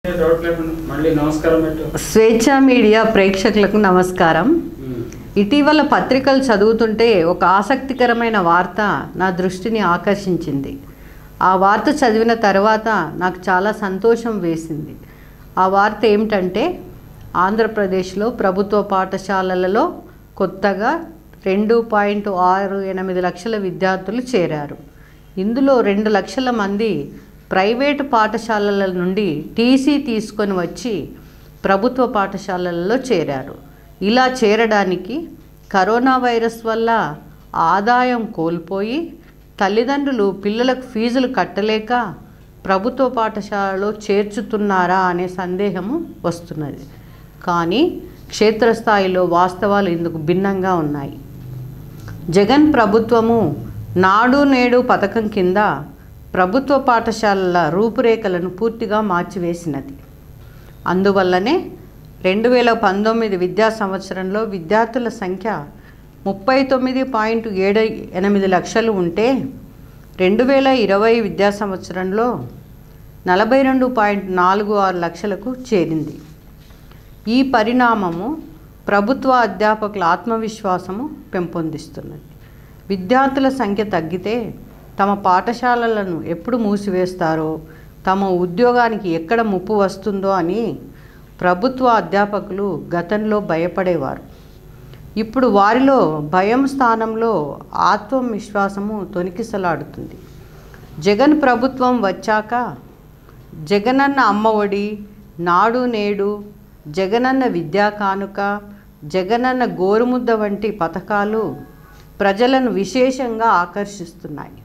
doubt లేకుండా మళ్ళీ నమస్కారం పెట్టు స్వేచ్ఛ మీడియా ప్రేక్షకులకు నమస్కారం ఇటీవల పత్రికలు చదువుతుంటే ఒక ఆసక్తికరమైన వార్త నా దృష్టిని ఆకర్షించింది ఆ వార్త చదివిన తర్వాత నాకు చాలా సంతోషం వేసింది ఆ వార్త ఏమిటంటే ఆంధ్రప్రదేశ్లో ప్రభుత్వ పాఠశాలలలో కొత్తగా రెండు పాయింట్ ఆరు ఎనిమిది లక్షల విద్యార్థులు చేరారు ఇందులో రెండు లక్షల మంది ప్రైవేటు పాఠశాలల నుండి టీసీ తీసుకొని వచ్చి ప్రభుత్వ పాఠశాలలలో చేరారు ఇలా చేరడానికి కరోనా వైరస్ వల్ల ఆదాయం కోల్పోయి తల్లిదండ్రులు పిల్లలకు ఫీజులు కట్టలేక ప్రభుత్వ పాఠశాలలో చేర్చుతున్నారా అనే సందేహము వస్తున్నది కానీ క్షేత్రస్థాయిలో వాస్తవాలు ఇందుకు భిన్నంగా ఉన్నాయి జగన్ ప్రభుత్వము నాడు నేడు పథకం కింద ప్రభుత్వ పాఠశాలల రూపురేఖలను పూర్తిగా మార్చివేసినది అందువల్లనే రెండు వేల పంతొమ్మిది విద్యా సంవత్సరంలో విద్యార్థుల సంఖ్య ముప్పై తొమ్మిది పాయింట్ ఏడు ఎనిమిది లక్షలు ఉంటే రెండు వేల ఇరవై విద్యా సంవత్సరంలో నలభై రెండు పాయింట్ నాలుగు ఆరు లక్షలకు చేరింది ఈ పరిణామము ప్రభుత్వ అధ్యాపకుల ఆత్మవిశ్వాసము పెంపొందిస్తున్నది విద్యార్థుల సంఖ్య తగ్గితే తమ పాఠశాలలను ఎప్పుడు మూసివేస్తారో తమ ఉద్యోగానికి ఎక్కడ ముప్పు వస్తుందో అని ప్రభుత్వ అధ్యాపకులు గతంలో భయపడేవారు ఇప్పుడు వారిలో భయం స్థానంలో ఆత్మవిశ్వాసము తొనికిసలాడుతుంది జగన్ ప్రభుత్వం వచ్చాక జగనన్న అమ్మఒడి నాడు నేడు జగనన్న విద్యా కానుక జగనన్న గోరుముద్ద వంటి పథకాలు ప్రజలను విశేషంగా ఆకర్షిస్తున్నాయి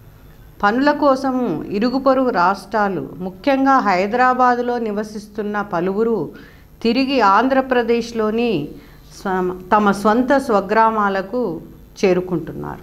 పనుల కోసము ఇరుగు పొరుగు రాష్ట్రాలు ముఖ్యంగా హైదరాబాదులో నివసిస్తున్న పలువురు తిరిగి ఆంధ్రప్రదేశ్లోని స్వ- తమ స్వంత స్వగ్రామాలకు చేరుకుంటున్నారు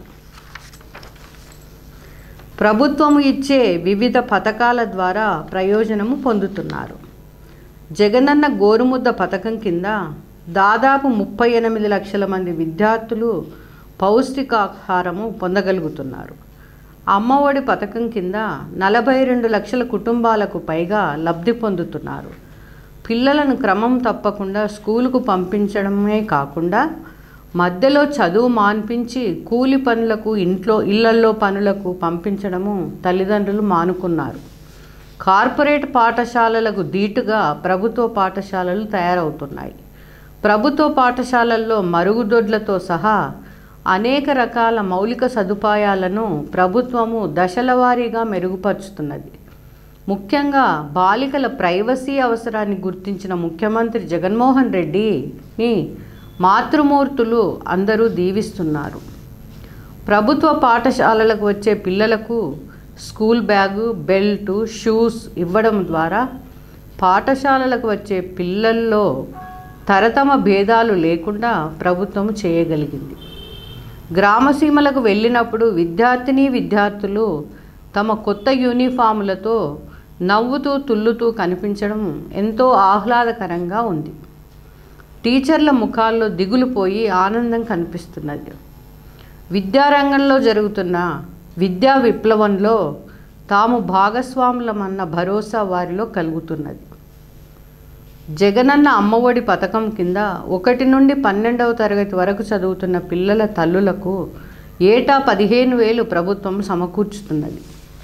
ప్రభుత్వము ఇచ్చే వివిధ పథకాల ద్వారా ప్రయోజనము పొందుతున్నారు జగనన్న గోరుముద్ద పథకం కింద దాదాపు ముప్పై ఎనిమిది లక్షల మంది విద్యార్థులు పౌష్టికాహారము పొందగలుగుతున్నారు అమ్మఒడి పథకం కింద నలభై రెండు లక్షల కుటుంబాలకు పైగా లబ్ధి పొందుతున్నారు పిల్లలను క్రమం తప్పకుండా స్కూలుకు పంపించడమే కాకుండా మధ్యలో చదువు మాన్పించి కూలి పనులకు ఇంట్లో ఇళ్లల్లో పనులకు పంపించడము తల్లిదండ్రులు మానుకున్నారు కార్పొరేట్ పాఠశాలలకు ధీటుగా ప్రభుత్వ పాఠశాలలు తయారవుతున్నాయి ప్రభుత్వ పాఠశాలల్లో మరుగుదొడ్లతో సహా అనేక రకాల మౌలిక సదుపాయాలను ప్రభుత్వము దశల వారీగా మెరుగుపరుచుతున్నది ముఖ్యంగా బాలికల ప్రైవసీ అవసరాన్ని గుర్తించిన ముఖ్యమంత్రి జగన్మోహన్ రెడ్డిని మాతృమూర్తులు అందరూ దీవిస్తున్నారు ప్రభుత్వ పాఠశాలలకు వచ్చే పిల్లలకు స్కూల్ బ్యాగు బెల్టు షూస్ ఇవ్వడం ద్వారా పాఠశాలలకు వచ్చే పిల్లల్లో తరతమ భేదాలు లేకుండా ప్రభుత్వం చేయగలిగింది గ్రామసీమలకు వెళ్ళినప్పుడు విద్యార్థిని విద్యార్థులు తమ కొత్త యూనిఫాములతో నవ్వుతూ తుల్లుతూ కనిపించడం ఎంతో ఆహ్లాదకరంగా ఉంది టీచర్ల ముఖాల్లో దిగులు పోయి ఆనందం కనిపిస్తున్నది విద్యారంగంలో జరుగుతున్న విద్యా విప్లవంలో తాము భాగస్వాములమన్న భరోసా వారిలో కలుగుతున్నది జగనన్న అమ్మఒడి పథకం కింద ఒకటి నుండి పన్నెండవ తరగతి వరకు చదువుతున్న పిల్లల తల్లులకు ఏటా పదిహేను వేలు ప్రభుత్వం సమకూర్చుతున్నది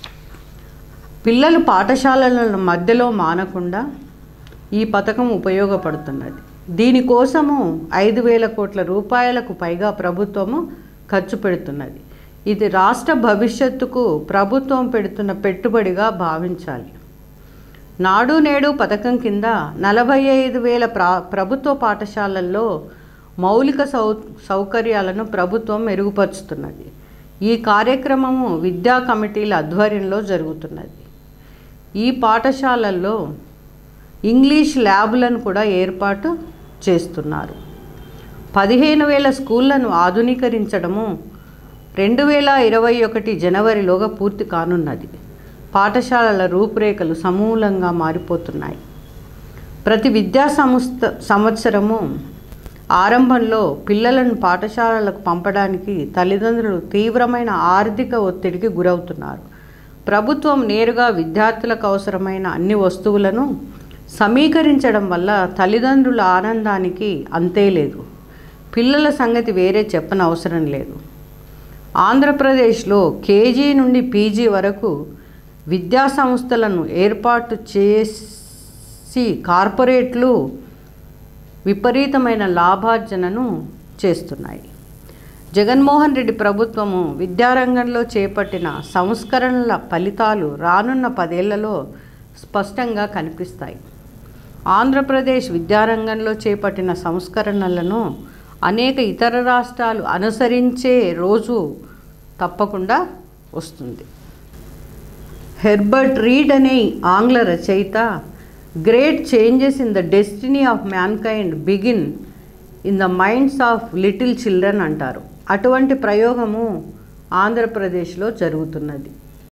పిల్లలు పాఠశాలల మధ్యలో మానకుండా ఈ పథకం ఉపయోగపడుతున్నది దీనికోసము ఐదు వేల కోట్ల రూపాయలకు పైగా ప్రభుత్వము ఖర్చు పెడుతున్నది ఇది రాష్ట్ర భవిష్యత్తుకు ప్రభుత్వం పెడుతున్న పెట్టుబడిగా భావించాలి నాడు నేడు పథకం కింద నలభై ఐదు వేల ప్రా ప్రభుత్వ పాఠశాలల్లో మౌలిక సౌ సౌకర్యాలను ప్రభుత్వం మెరుగుపరుచుతున్నది ఈ కార్యక్రమము విద్యా కమిటీల ఆధ్వర్యంలో జరుగుతున్నది ఈ పాఠశాలల్లో ఇంగ్లీష్ ల్యాబులను కూడా ఏర్పాటు చేస్తున్నారు పదిహేను వేల స్కూళ్లను ఆధునీకరించడము రెండు వేల ఇరవై ఒకటి జనవరిలోగా పూర్తి కానున్నది పాఠశాలల రూపురేఖలు సమూలంగా మారిపోతున్నాయి ప్రతి విద్యా సంస్థ సంవత్సరము ఆరంభంలో పిల్లలను పాఠశాలలకు పంపడానికి తల్లిదండ్రులు తీవ్రమైన ఆర్థిక ఒత్తిడికి గురవుతున్నారు ప్రభుత్వం నేరుగా విద్యార్థులకు అవసరమైన అన్ని వస్తువులను సమీకరించడం వల్ల తల్లిదండ్రుల ఆనందానికి అంతే లేదు పిల్లల సంగతి వేరే చెప్పనవసరం లేదు ఆంధ్రప్రదేశ్లో కేజీ నుండి పీజీ వరకు విద్యా సంస్థలను ఏర్పాటు చేసి కార్పొరేట్లు విపరీతమైన లాభార్జనను చేస్తున్నాయి జగన్మోహన్ రెడ్డి ప్రభుత్వము విద్యారంగంలో చేపట్టిన సంస్కరణల ఫలితాలు రానున్న పదేళ్లలో స్పష్టంగా కనిపిస్తాయి ఆంధ్రప్రదేశ్ విద్యారంగంలో చేపట్టిన సంస్కరణలను అనేక ఇతర రాష్ట్రాలు అనుసరించే రోజు తప్పకుండా వస్తుంది హెర్బర్ట్ రీడ్ అనే ఆంగ్ల రచయిత great changes in the destiny of mankind begin in the minds of little children అంటారు అటువంటి ప్రయోగము ఆంధ్రప్రదేశ్లో జరుగుతున్నది